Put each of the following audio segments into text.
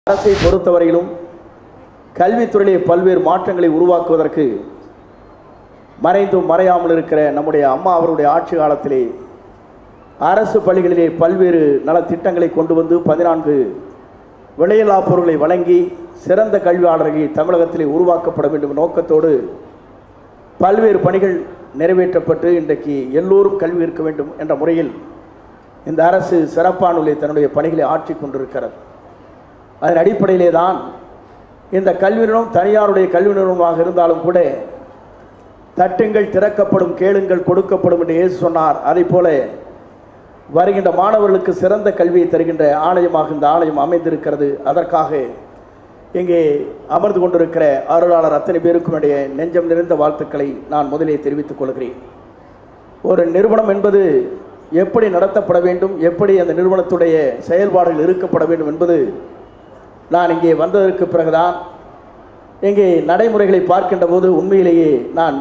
அரசை பொறுத்தவரையிலும் கல்வித்துறையிலே பல்வேறு மாற்றங்களை உருவாக்குவதற்கு மறைந்தும் மறையாமல் இருக்கிற நம்முடைய அம்மா அவருடைய ஆட்சி காலத்திலே அரசு பள்ளிகளிலே பல்வேறு நலத்திட்டங்களை கொண்டு வந்து பதினான்கு விலையில்லா பொருளை வழங்கி சிறந்த கல்வியாளர்கள் தமிழகத்திலே உருவாக்கப்பட வேண்டும் என்ற நோக்கத்தோடு பல்வேறு பணிகள் நிறைவேற்றப்பட்டு இன்றைக்கு எல்லோரும் கல்வி இருக்க வேண்டும் என்ற முறையில் இந்த அரசு சிறப்பானுள்ளே தன்னுடைய பணிகளை ஆற்றி கொண்டிருக்கிறது அதன் அடிப்படையிலே தான் இந்த கல்வி நிறுவனம் தனியாருடைய கல்வி நிறுவனமாக இருந்தாலும் கூட தட்டுங்கள் திறக்கப்படும் கேளுங்கள் கொடுக்கப்படும் என்று இயேசு சொன்னார் அதே போல வருகின்ற மாணவர்களுக்கு சிறந்த கல்வியை தருகின்ற ஆலயமாக இந்த ஆலயம் அமைந்திருக்கிறது அதற்காக இங்கே அமர்ந்து கொண்டிருக்கிற அருளாளர் அத்தனை பேருக்கும் இடையே நெஞ்சம் நிறைந்த வாழ்த்துக்களை நான் முதலே தெரிவித்துக் கொள்கிறேன் ஒரு நிறுவனம் என்பது எப்படி நடத்தப்பட வேண்டும் எப்படி அந்த நிறுவனத்துடைய செயல்பாடுகள் இருக்கப்பட வேண்டும் என்பது நான் இங்கே வந்ததற்கு பிறகுதான் இங்கே நடைமுறைகளை பார்க்கின்ற போது உண்மையிலேயே நான்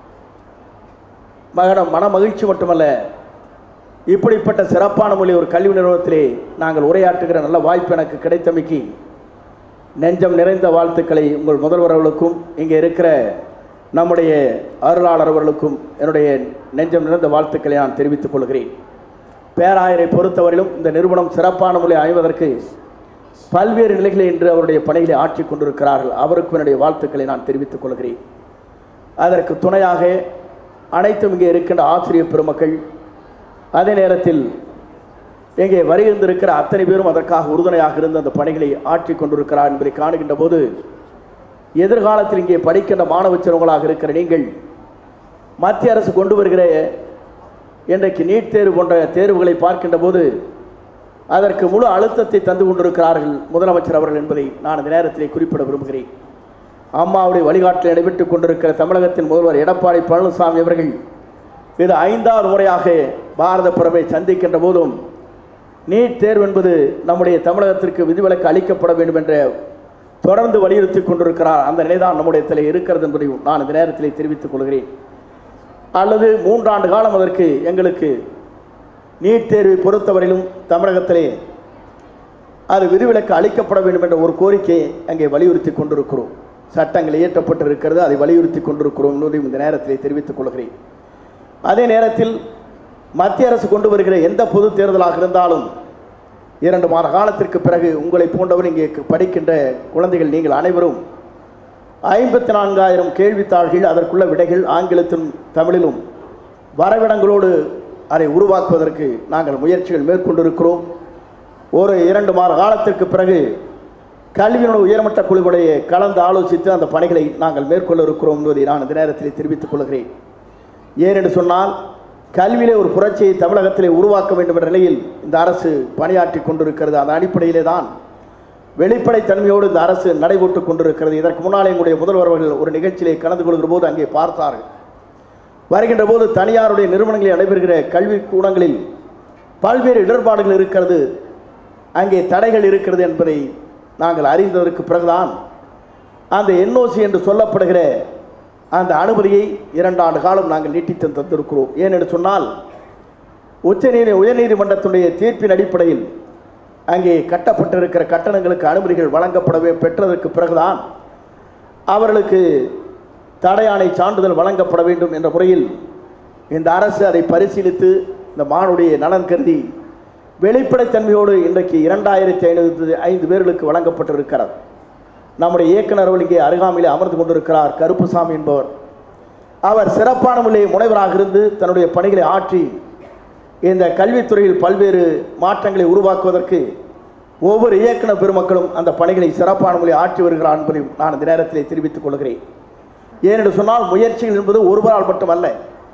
மகன மன மகிழ்ச்சி மட்டுமல்ல இப்படிப்பட்ட சிறப்பான மொழி ஒரு கல்வி நிறுவனத்திலே நாங்கள் உரையாற்றுகிற நல்ல வாய்ப்பு எனக்கு கிடைத்தமைக்கு நெஞ்சம் நிறைந்த வாழ்த்துக்களை உங்கள் முதல்வர் அவர்களுக்கும் இங்கே இருக்கிற நம்முடைய அருளாளர் அவர்களுக்கும் என்னுடைய நெஞ்சம் நிறைந்த வாழ்த்துக்களை நான் தெரிவித்துக் கொள்கிறேன் பேராயரை பொறுத்தவரையிலும் இந்த நிறுவனம் சிறப்பான மொழி அமைவதற்கு பல்வேறு நிலைகளில் இன்று அவருடைய பணிகளை ஆற்றி கொண்டிருக்கிறார்கள் அவருக்கும் என்னுடைய வாழ்த்துக்களை நான் தெரிவித்துக் கொள்கிறேன் அதற்கு துணையாக அனைத்தும் இங்கே இருக்கின்ற ஆசிரியர் பெருமக்கள் அதே நேரத்தில் இங்கே வருகின்றிருக்கிற அத்தனை பேரும் அதற்காக உறுதுணையாக இருந்து அந்த பணிகளை ஆற்றி கொண்டிருக்கிறார் என்பதை காணுகின்ற போது எதிர்காலத்தில் இங்கே படிக்கின்ற மாணவ செல்வங்களாக இருக்கிற நீங்கள் மத்திய அரசு கொண்டு வருகிற இன்றைக்கு நீட் தேர்வு போன்ற தேர்வுகளை பார்க்கின்ற போது அதற்கு முழு அழுத்தத்தை தந்து கொண்டிருக்கிறார்கள் முதலமைச்சர் அவர்கள் என்பதை நான் இந்த நேரத்திலே குறிப்பிட விரும்புகிறேன் அம்மாவுடைய வழிகாட்டில் நடைபெற்றுக் கொண்டிருக்கிற தமிழகத்தின் முதல்வர் எடப்பாடி பழனிசாமி அவர்கள் இது ஐந்தாவது முறையாக பாரத புறமை சந்திக்கின்ற போதும் நீட் தேர்வு என்பது நம்முடைய தமிழகத்திற்கு விதிவிலக்கு அளிக்கப்பட வேண்டும் என்ற தொடர்ந்து வலியுறுத்தி கொண்டிருக்கிறார் அந்த நிலைதான் நம்முடைய தலை இருக்கிறது என்பதை நான் இந்த நேரத்திலே தெரிவித்துக் கொள்கிறேன் அல்லது மூன்றாண்டு காலம் அதற்கு எங்களுக்கு நீட் தேர்வை பொறுத்தவரையிலும் தமிழகத்திலே அது விதிவிலக்கு அளிக்கப்பட வேண்டும் என்ற ஒரு கோரிக்கையை அங்கே வலியுறுத்தி கொண்டிருக்கிறோம் சட்டங்கள் இயற்றப்பட்டிருக்கிறது அதை வலியுறுத்தி கொண்டிருக்கிறோம் என்பதையும் இந்த நேரத்திலே தெரிவித்துக் கொள்கிறேன் அதே நேரத்தில் மத்திய அரசு கொண்டு வருகிற எந்த பொது தேர்தலாக இருந்தாலும் இரண்டு மாத காலத்திற்கு பிறகு உங்களை போன்றவர் இங்கே படிக்கின்ற குழந்தைகள் நீங்கள் அனைவரும் ஐம்பத்தி நான்காயிரம் கேள்வித்தாள்கள் அதற்குள்ள விடைகள் ஆங்கிலத்திலும் தமிழிலும் வரைவிடங்களோடு அதை உருவாக்குவதற்கு நாங்கள் முயற்சிகள் மேற்கொண்டிருக்கிறோம் ஒரு இரண்டு மாத காலத்திற்கு பிறகு கல்வியினுடைய உயர்மட்ட குழுவுடைய கலந்து ஆலோசித்து அந்த பணிகளை நாங்கள் மேற்கொள்ள இருக்கிறோம் என்பதை நான் இந்த நேரத்தில் தெரிவித்துக் கொள்கிறேன் ஏனென்று சொன்னால் கல்வியிலே ஒரு புரட்சியை தமிழகத்திலே உருவாக்க வேண்டும் என்ற நிலையில் இந்த அரசு பணியாற்றி கொண்டிருக்கிறது அந்த அடிப்படையிலே தான் வெளிப்படைத்தன்மையோடு இந்த அரசு நடைபெற்று கொண்டிருக்கிறது இதற்கு முன்னால் எங்களுடைய முதல்வர் அவர்கள் ஒரு நிகழ்ச்சியிலே கலந்து கொள்கிற போது அங்கே பார்த்தார்கள் வருகின்ற போது தனியாருடைய நிறுவனங்களில் நடைபெறுகிற கல்வி கூடங்களில் பல்வேறு இடர்பாடுகள் இருக்கிறது அங்கே தடைகள் இருக்கிறது என்பதை நாங்கள் அறிந்ததற்கு பிறகுதான் அந்த என்ஓசி என்று சொல்லப்படுகிற அந்த அனுமதியை இரண்டாண்டு காலம் நாங்கள் நீட்டித்து தந்திருக்கிறோம் ஏனென்று சொன்னால் உச்சநீதி உயர்நீதிமன்றத்துடைய தீர்ப்பின் அடிப்படையில் அங்கே கட்டப்பட்டிருக்கிற கட்டணங்களுக்கு அனுமதிகள் வழங்கப்படவே பெற்றதற்கு பிறகுதான் அவர்களுக்கு தடையாணை சான்றிதழ் வழங்கப்பட வேண்டும் என்ற முறையில் இந்த அரசு அதை பரிசீலித்து இந்த மானுடைய நலன் கருதி வெளிப்படைத்தன்மையோடு இன்றைக்கு இரண்டாயிரத்தி ஐநூற்றி ஐந்து பேர்களுக்கு வழங்கப்பட்டிருக்கிறது நம்முடைய இயக்குனர் அவர்கள் இங்கே அருகாமையில் அமர்ந்து கொண்டிருக்கிறார் கருப்புசாமி என்பவர் அவர் சிறப்பான முறையில் முனைவராக இருந்து தன்னுடைய பணிகளை ஆற்றி இந்த கல்வித்துறையில் பல்வேறு மாற்றங்களை உருவாக்குவதற்கு ஒவ்வொரு இயக்குனர் பெருமக்களும் அந்த பணிகளை சிறப்பான முறையில் ஆற்றி வருகிறார் என்பதை நான் இந்த நேரத்திலே தெரிவித்துக் கொள்கிறேன் ஏனென்று சொன்னால் முயற்சிகள் என்பது ஒருவரால் மட்டுமல்ல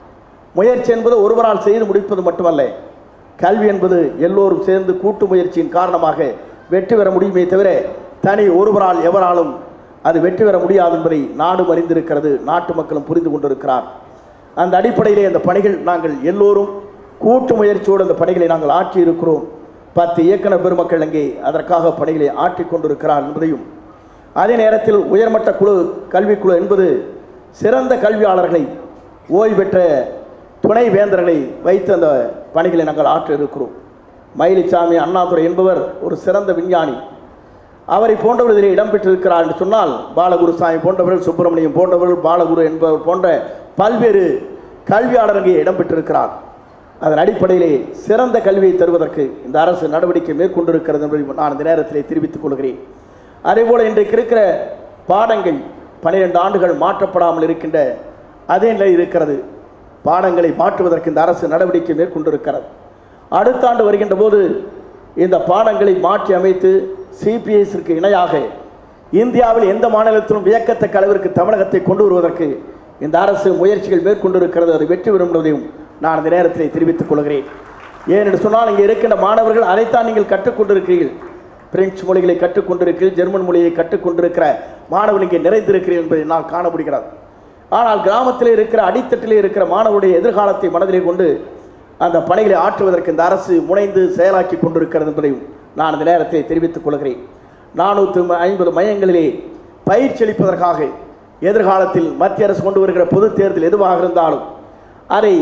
முயற்சி என்பது ஒருவரால் செய்து முடிப்பது மட்டுமல்ல கல்வி என்பது எல்லோரும் சேர்ந்து கூட்டு முயற்சியின் காரணமாக வெற்றி பெற முடியுமே தவிர தனி ஒருவரால் எவராலும் அது வெற்றி பெற முடியாது என்பதை நாடும் அறிந்திருக்கிறது நாட்டு மக்களும் புரிந்து கொண்டிருக்கிறார் அந்த அடிப்படையிலே அந்த பணிகள் நாங்கள் எல்லோரும் கூட்டு முயற்சியோடு அந்த பணிகளை நாங்கள் ஆற்றி இருக்கிறோம் பத்து இயக்குனர் பெருமக்கள் அங்கே அதற்காக பணிகளை ஆற்றி கொண்டிருக்கிறார் என்பதையும் அதே நேரத்தில் உயர்மட்ட குழு கல்விக்குழு என்பது சிறந்த கல்வியாளர்களை ஓய்வு பெற்ற துணை வேந்தர்களை வைத்து அந்த பணிகளை நாங்கள் ஆற்ற இருக்கிறோம் மயிலிசாமி அண்ணாதுரை என்பவர் ஒரு சிறந்த விஞ்ஞானி அவரை போன்றவர் இதில் இடம்பெற்றிருக்கிறார் என்று சொன்னால் பாலகுருசாமி போன்றவர்கள் சுப்பிரமணியம் போன்றவர்கள் பாலகுரு என்பவர் போன்ற பல்வேறு கல்வியாளர் இங்கே இடம்பெற்றிருக்கிறார் அதன் அடிப்படையிலே சிறந்த கல்வியை தருவதற்கு இந்த அரசு நடவடிக்கை மேற்கொண்டிருக்கிறது என்பதை நான் இந்த நேரத்திலே தெரிவித்துக் கொள்கிறேன் அதேபோல இன்றைக்கு இருக்கிற பாடங்கள் பன்னிரெண்டு ஆண்டுகள் மாற்றப்படாமல் இருக்கின்ற அதே நிலை இருக்கிறது பாடங்களை மாற்றுவதற்கு இந்த அரசு நடவடிக்கை மேற்கொண்டிருக்கிறது அடுத்த ஆண்டு வருகின்ற போது இந்த பாடங்களை மாற்றி அமைத்து சிபிஎஸ்க்கு இணையாக இந்தியாவில் எந்த மாநிலத்திலும் வியக்கத்தக்க அளவிற்கு தமிழகத்தை கொண்டு வருவதற்கு இந்த அரசு முயற்சிகள் மேற்கொண்டிருக்கிறது அது வெற்றி பெறும் என்பதையும் நான் இந்த நேரத்தில் தெரிவித்துக் கொள்கிறேன் ஏனென்று சொன்னால் இங்கே இருக்கின்ற மாணவர்கள் அதைத்தான் நீங்கள் கற்றுக்கொண்டிருக்கிறீர்கள் பிரெஞ்சு மொழிகளை கற்றுக்கொண்டிருக்கிறீர்கள் ஜெர்மன் மொழியை கற்றுக்கொண்டிருக்கிற மாணவர்கள் இங்கே நிறைந்திருக்கிறீர்கள் என்பதை நான் காண முடிகிறது ஆனால் கிராமத்திலே இருக்கிற அடித்தட்டிலே இருக்கிற மாணவருடைய எதிர்காலத்தை மனதிலே கொண்டு அந்த பணிகளை ஆற்றுவதற்கு இந்த அரசு முனைந்து செயலாக்கி கொண்டிருக்கிறது என்பதையும் நான் இந்த நேரத்தை தெரிவித்துக் கொள்கிறேன் நானூற்று ஐம்பது மையங்களிலே பயிற்சி அளிப்பதற்காக எதிர்காலத்தில் மத்திய அரசு கொண்டு வருகிற பொதுத் தேர்தல் எதுவாக இருந்தாலும் அதை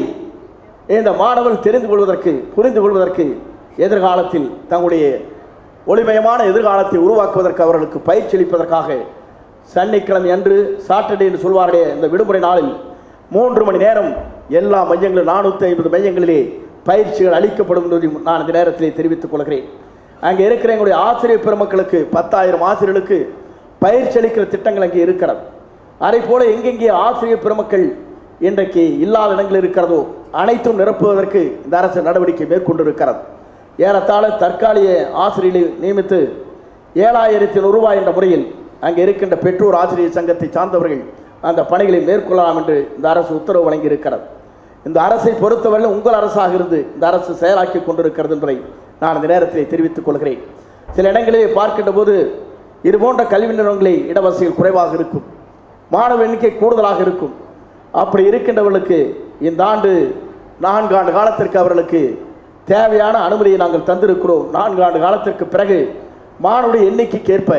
இந்த மாணவர்கள் தெரிந்து கொள்வதற்கு புரிந்து கொள்வதற்கு எதிர்காலத்தில் தங்களுடைய ஒளிமயமான எதிர்காலத்தை உருவாக்குவதற்கு அவர்களுக்கு பயிற்சி அளிப்பதற்காக சனிக்கிழமை அன்று சாட்டர்டே என்று சொல்வார்களே இந்த விடுமுறை நாளில் மூன்று மணி நேரம் எல்லா மையங்களும் நானூற்றி ஐம்பது மையங்களிலே பயிற்சிகள் அளிக்கப்படும் என்பதையும் நான் இந்த நேரத்திலே தெரிவித்துக் கொள்கிறேன் அங்கே இருக்கிற எங்களுடைய ஆசிரியர் பெருமக்களுக்கு பத்தாயிரம் ஆசிரியர்களுக்கு பயிற்சி அளிக்கிற திட்டங்கள் அங்கே இருக்கிறது அதே போல எங்கெங்கே ஆசிரியர் பெருமக்கள் இன்றைக்கு இல்லாத இடங்கள் இருக்கிறதோ அனைத்தும் நிரப்புவதற்கு இந்த அரசு நடவடிக்கை மேற்கொண்டிருக்கிறது ஏறத்தாழ தற்காலிக ஆசிரியர்களை நியமித்து ஏழாயிரத்தி ரூபாய் என்ற முறையில் அங்கே இருக்கின்ற பெற்றோர் ஆசிரியர் சங்கத்தை சார்ந்தவர்கள் அந்த பணிகளை மேற்கொள்ளலாம் என்று இந்த அரசு உத்தரவு வழங்கியிருக்கிறது இந்த அரசை பொறுத்தவரை உங்கள் அரசாக இருந்து இந்த அரசு செயலாக்கி கொண்டிருக்கிறது என்பதை நான் இந்த நேரத்தில் தெரிவித்துக் கொள்கிறேன் சில இடங்களிலே பார்க்கின்ற போது இது போன்ற கல்வி நிறுவனங்களில் இடவசதிகள் குறைவாக இருக்கும் மாணவ எண்ணிக்கை கூடுதலாக இருக்கும் அப்படி இருக்கின்றவர்களுக்கு இந்த ஆண்டு நான்கு ஆண்டு காலத்திற்கு அவர்களுக்கு தேவையான அனுமதியை நாங்கள் தந்திருக்கிறோம் நான்கு ஆண்டு காலத்திற்கு பிறகு மாணவருடைய எண்ணிக்கைக்கு ஏற்ப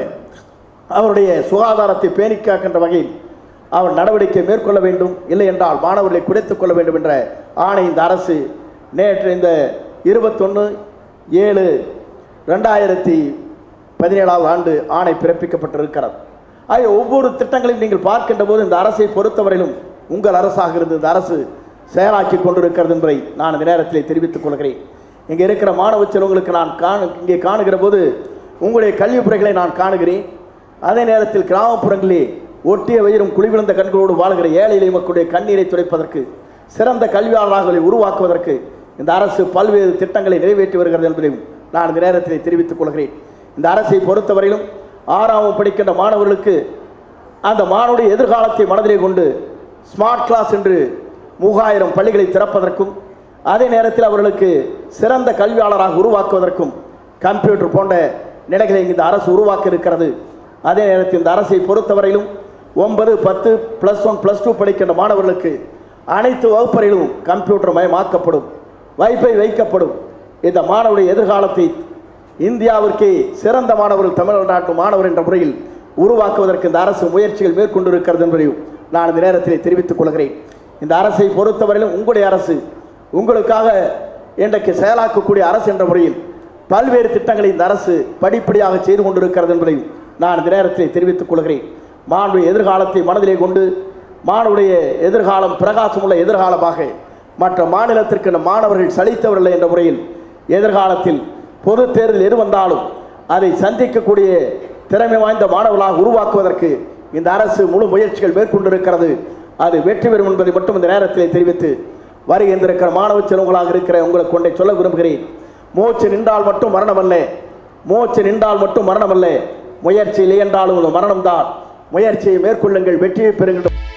அவருடைய சுகாதாரத்தை பேணி காக்கின்ற வகையில் அவர் நடவடிக்கை மேற்கொள்ள வேண்டும் இல்லை என்றால் மாணவர்களை குறைத்துக் கொள்ள வேண்டும் என்ற ஆணை இந்த அரசு நேற்று இந்த இருபத்தொன்று ஏழு ரெண்டாயிரத்தி பதினேழாவது ஆண்டு ஆணை பிறப்பிக்கப்பட்டிருக்கிறது ஆகிய ஒவ்வொரு திட்டங்களையும் நீங்கள் பார்க்கின்ற போது இந்த அரசை பொறுத்தவரையிலும் உங்கள் அரசாக இருந்து இந்த அரசு செயலாக்கி கொண்டிருக்கிறது என்பதை நான் இந்த நேரத்தில் தெரிவித்துக் கொள்கிறேன் இங்கே இருக்கிற மாணவ செல்வங்களுக்கு நான் காணு இங்கே காணுகிற போது உங்களுடைய கல்வி முறைகளை நான் காணுகிறேன் அதே நேரத்தில் கிராமப்புறங்களிலே ஒட்டிய வயிறும் குளிவிழுந்த கண்களோடு வாழ்கிற ஏழை எளிய மக்களுடைய கண்ணீரை துடைப்பதற்கு சிறந்த கல்வியாளர்களை உருவாக்குவதற்கு இந்த அரசு பல்வேறு திட்டங்களை நிறைவேற்றி வருகிறது என்பதையும் நான் இந்த நேரத்தில் தெரிவித்துக் கொள்கிறேன் இந்த அரசை பொறுத்தவரையிலும் ஆறாம் படிக்கின்ற மாணவர்களுக்கு அந்த மாணவருடைய எதிர்காலத்தை மனதிலே கொண்டு ஸ்மார்ட் கிளாஸ் என்று மூவாயிரம் பள்ளிகளை திறப்பதற்கும் அதே நேரத்தில் அவர்களுக்கு சிறந்த கல்வியாளராக உருவாக்குவதற்கும் கம்ப்யூட்டர் போன்ற நிலைகளை இந்த அரசு உருவாக்க இருக்கிறது அதே நேரத்தில் இந்த அரசை பொறுத்தவரையிலும் ஒன்பது பத்து ப்ளஸ் ஒன் ப்ளஸ் டூ படிக்கின்ற மாணவர்களுக்கு அனைத்து வகுப்பறையிலும் கம்ப்யூட்டர் மயமாக்கப்படும் வைஃபை வைக்கப்படும் இந்த மாணவருடைய எதிர்காலத்தை இந்தியாவிற்கே சிறந்த மாணவர்கள் தமிழ்நாட்டு மாணவர் என்ற முறையில் உருவாக்குவதற்கு இந்த அரசு முயற்சிகள் மேற்கொண்டிருக்கிறது என்பதையும் நான் இந்த நேரத்தில் தெரிவித்துக் கொள்கிறேன் இந்த அரசை பொறுத்தவரையிலும் உங்களுடைய அரசு உங்களுக்காக இன்றைக்கு செயலாக்கக்கூடிய அரசு என்ற முறையில் பல்வேறு திட்டங்களை இந்த அரசு படிப்படியாக செய்து கொண்டிருக்கிறது என்பதையும் நான் இந்த நேரத்தில் தெரிவித்துக் கொள்கிறேன் மாணவருடைய எதிர்காலத்தை மனதிலே கொண்டு மாணவருடைய எதிர்காலம் பிரகாசமுள்ள எதிர்காலமாக மற்ற மாநிலத்திற்கு நம் மாணவர்கள் சலித்தவர்கள் என்ற முறையில் எதிர்காலத்தில் பொது தேர்தல் எது வந்தாலும் அதை சந்திக்கக்கூடிய திறமை வாய்ந்த மாணவர்களாக உருவாக்குவதற்கு இந்த அரசு முழு முயற்சிகள் மேற்கொண்டிருக்கிறது அது வெற்றி பெறும் என்பதை மட்டும் இந்த நேரத்தில் தெரிவித்து வருகின்றிருக்கிற மாணவ செல்வங்களாக இருக்கிற உங்களுக்கு கொண்டை சொல்ல விரும்புகிறேன் மூச்சு நின்றால் மட்டும் மரணமல்ல மூச்சு நின்றால் மட்டும் மரணமல்ல முயற்சி இல்லை என்றாலும் அது மரணம்தான் முயற்சியை மேற்கொள்ளுங்கள் வெற்றியை பெறுகின்ற